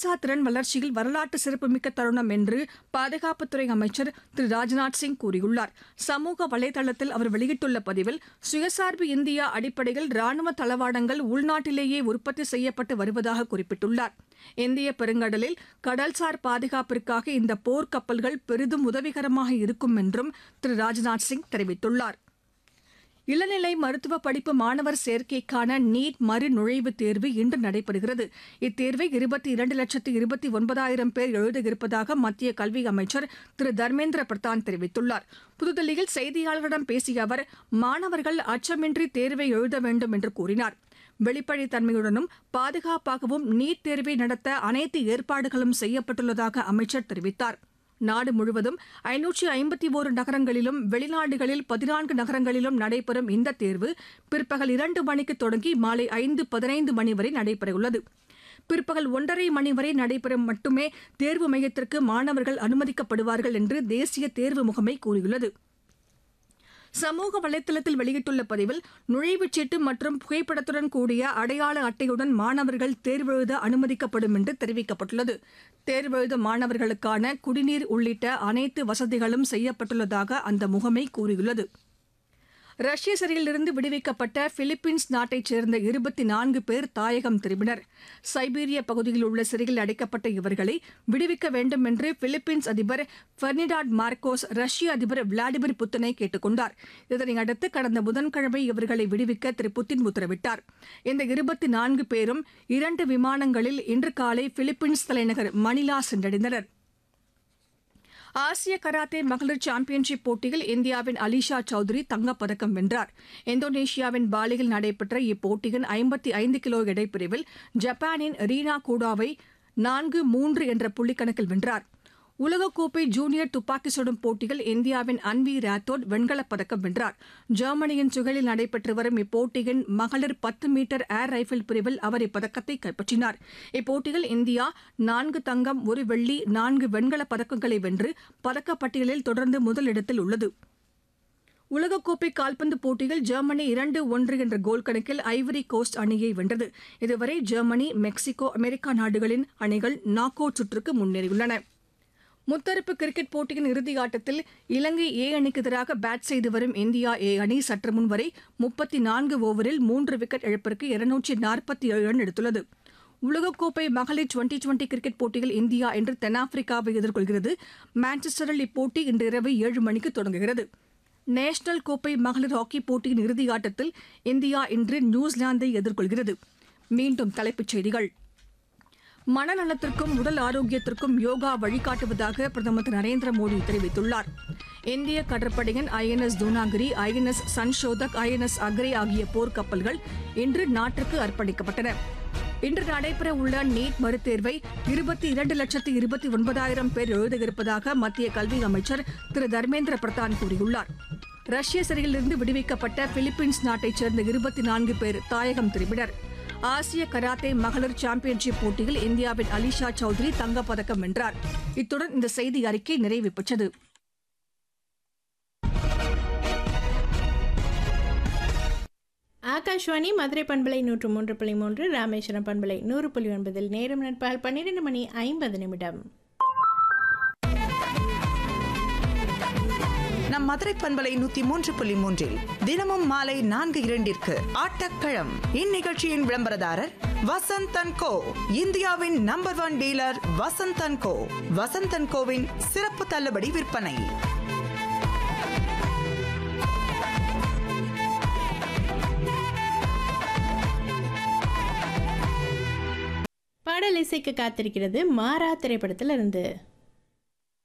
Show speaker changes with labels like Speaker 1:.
Speaker 1: கடல்சார் திறன் வளர்ச்சியில் வரலாற்று சிறப்புமிக்க தருணம் என்று பாதுகாப்புத்துறை அமைச்சர் திரு ராஜ்நாத் சிங் கூறியுள்ளார் சமூக வலைதளத்தில் அவர் வெளியிட்டுள்ள பதிவில் சுயசார்பு இந்தியா அடிப்படையில் ராணுவ தளவாடங்கள் உள்நாட்டிலேயே உற்பத்தி செய்யப்பட்டு வருவதாக குறிப்பிட்டுள்ளார் இந்திய பெருங்கடலில் கடல்சார் பாதுகாப்பிற்காக இந்த போர்க்கப்பல்கள் பெரிதும் உதவிகரமாக இருக்கும் என்றும் திரு ராஜ்நாத் சிங் தெரிவித்துள்ளார் இளநிலை மருத்துவ படிப்பு மாணவர் சேர்க்கைக்கான நீட் மறு நுழைவுத் தேர்வு இன்று நடைபெறுகிறது இத்தேர்வை இருபத்தி இரண்டு லட்சத்து இருபத்தி ஒன்பதாயிரம் பேர் எழுத இருப்பதாக மத்திய கல்வி அமைச்சர் திரு தர்மேந்திர பிரதான் தெரிவித்துள்ளார் புதுதில்லியில் செய்தியாளர்களிடம் பேசிய அவர் மாணவர்கள் அச்சமின்றி தேர்வை எழுத வேண்டும் என்று கூறினார் வெளிப்படைத்தன்மையுடனும் பாதுகாப்பாகவும் நீட் தேர்வை நடத்த அனைத்து ஏற்பாடுகளும் செய்யப்பட்டுள்ளதாக அமைச்சர் தெரிவித்தார் நாடு முழுவதும் ஐநூற்றி ஐம்பத்தி ஒரு நகரங்களிலும் வெளிநாடுகளில் பதினான்கு நகரங்களிலும் நடைபெறும் இந்த தேர்வு பிற்பகல் இரண்டு மணிக்கு தொடங்கி மாலை ஐந்து பதினைந்து மணி வரை நடைபெறவுள்ளது பிற்பகல் ஒன்றரை மணி வரை நடைபெறும் மட்டுமே தேர்வு மையத்திற்கு மாணவர்கள் அனுமதிக்கப்படுவார்கள் என்று தேசிய தேர்வு முகமை கூறியுள்ளது சமூக வலைதளத்தில் வெளியிட்டுள்ள பதிவில் நுழைவுச் சீட்டு மற்றும் புகைப்படத்துடன் கூடிய அடையாள அட்டையுடன் மாணவர்கள் தேர்வெழுத அனுமதிக்கப்படும் என்று தெரிவிக்கப்பட்டுள்ளது தேர்வெழுத மாணவர்களுக்கான குடிநீர் உள்ளிட்ட அனைத்து வசதிகளும் செய்யப்பட்டுள்ளதாக அந்த முகமை கூறியுள்ளது ரஷ்ய சிறையிலிருந்து விடுவிக்கப்பட்ட பிலிப்பீன்ஸ் நாட்டைச் சேர்ந்த இருபத்தி நான்கு பேர் தாயகம் திரும்பினர் சைபீரிய பகுதியில் உள்ள சிறையில் அடைக்கப்பட்ட இவர்களை விடுவிக்க வேண்டும் என்று பிலிப்பீன்ஸ் அதிபர் பெர்னிடாட் மார்க்கோஸ் ரஷ்ய அதிபர் விளாடிமிர் புத்தினை கேட்டுக் கொண்டார் இதனையடுத்து கடந்த புதன்கிழமை இவர்களை விடுவிக்க திரு புத்தின் உத்தரவிட்டார் இந்த இருபத்தி நான்கு பேரும் இரண்டு விமானங்களில் இன்று காலை பிலிப்பீன்ஸ் தலைநகர் மணிலா சென்றடைந்தனர் ஆசிய கராத்தே மகளிர் சாம்பியன்ஷிப் போட்டியில் இந்தியாவின் அலிஷா சௌத்ரி தங்கப்பதக்கம் வென்றார் இந்தோனேஷியாவின் பாலியில் நடைபெற்ற இப்போட்டியின் ஐம்பத்தி ஐந்து கிலோ எடைப்பிரிவில் ஜப்பானின் ரீனா கூடாவை நான்கு மூன்று என்ற புள்ளிக்கணக்கில் வென்றார் உலகக்கோப்பை ஜூனியர் துப்பாக்கி சுடும் போட்டியில் இந்தியாவின் அன்வி ராத்தோட் வெண்கலப் பதக்கம் வென்றார் ஜெர்மனியின் சுகலில் நடைபெற்று வரும் இப்போட்டியின் மகளிர் பத்து மீட்டர் ஏர் ரைபிள் பிரிவில் அவர் இப்பதக்கத்தை கைப்பற்றினார் இப்போட்டியில் இந்தியா நான்கு தங்கம் ஒரு வெள்ளி நான்கு வெண்கலப் பதக்கங்களை வென்று பதக்கப்பட்டியலில் தொடர்ந்து முதலிடத்தில் உள்ளது உலகக்கோப்பை கால்பந்து போட்டியில் ஜெர்மனி இரண்டு ஒன்று என்ற கோல் கணக்கில் ஐவரி கோஸ்ட் அணியை வென்றது இதுவரை ஜெர்மனி மெக்சிகோ அமெரிக்கா நாடுகளின் அணிகள் நாக் அவுட் சுற்றுக்கு முன்னேறியுள்ளன முத்தரப்பு கிரிக்கெட் போட்டியின் இறுதி ஆட்டத்தில் இலங்கை ஏ அணிக்கு எதிராக பேட் செய்து வரும் இந்தியா ஏ அணி சற்று முன் வரை முப்பத்தி நான்கு ஓவரில் மூன்று விக்கெட் இழப்பிற்கு இருநூற்றி நாற்பத்தி ஏழு ரன் எடுத்துள்ளது உலகக்கோப்பை மகளிர் டுவெண்டி டுவெண்டி கிரிக்கெட் போட்டியில் இந்தியா இன்று தென்னாப்பிரிக்காவை எதிர்கொள்கிறது மான்செஸ்டரில் இப்போட்டி இன்று இரவு ஏழு மணிக்கு தொடங்குகிறது நேஷனல் கோப்பை மகளிர் ஹாக்கி போட்டியின் இறுதி ஆட்டத்தில் இந்தியா இன்று நியூசிலாந்தை எதிர்கொள்கிறது மீண்டும் தலைப்புச் செய்திகள் மனநலத்திற்கும் உடல் ஆரோக்கியத்திற்கும் யோகா வழிகாட்டுவதாக பிரதமர் திரு நரேந்திர மோடி தெரிவித்துள்ளார் இந்திய கடற்படையின் INS Dunagiri INS Sanshodhak INS Agray ஆகிய போர்க்கப்பல்கள் இன்று நாட்டிற்கு அர்ப்பணிக்கப்பட்டன இன்று நடைபெற உள்ள நீட் மறுதேர்வை இருபத்தி இரண்டு லட்சத்து இருபத்தி ஒன்பதாயிரம் பேர் எழுத இருப்பதாக மத்திய கல்வி அமைச்சர் திரு தர்மேந்திர பிரதான் கூறியுள்ளார் ரஷ்ய சிறையிலிருந்து விடுவிக்கப்பட்ட பிலிப்பீன்ஸ் நாட்டைச் சேர்ந்த இருபத்தி நான்கு பேர் தாயகம் திரும்பினர் ஆசிய கராத்தே மகளிர் சாம்பியன்ஷிப் போட்டியில் இந்தியாவின் அலிஷா சௌத்ரி தங்கப்பதக்கம் வென்றார் இத்துடன் இந்த செய்தி அறிக்கை நிறைவு பெற்றது
Speaker 2: ஆகாஷ்வாணி மதுரை பண்பலை நூற்று மூன்று புள்ளி மூன்று ராமேஸ்வரம் பண்பலை நூறு புள்ளி ஒன்பதில் நேரம் நண்பகல் பன்னிரண்டு மணி ஐம்பது நிமிடம்
Speaker 3: நம் மதுரை பண்பலை நூத்தி மூன்று புள்ளி மூன்றில் தினமும் மாலை நான்கு இரண்டிற்கு ஆட்டக்களம் இந்நிகழ்ச்சியின் விளம்பரதாரர் வசந்தன் கோ இந்தியாவின் number one dealer Vasanth and co Vasanth and கோவின் சிறப்பு தள்ளுபடி விற்பனை
Speaker 2: பாடல் இசைக்கு காத்திருக்கிறது மாறா திரைப்படத்திலிருந்து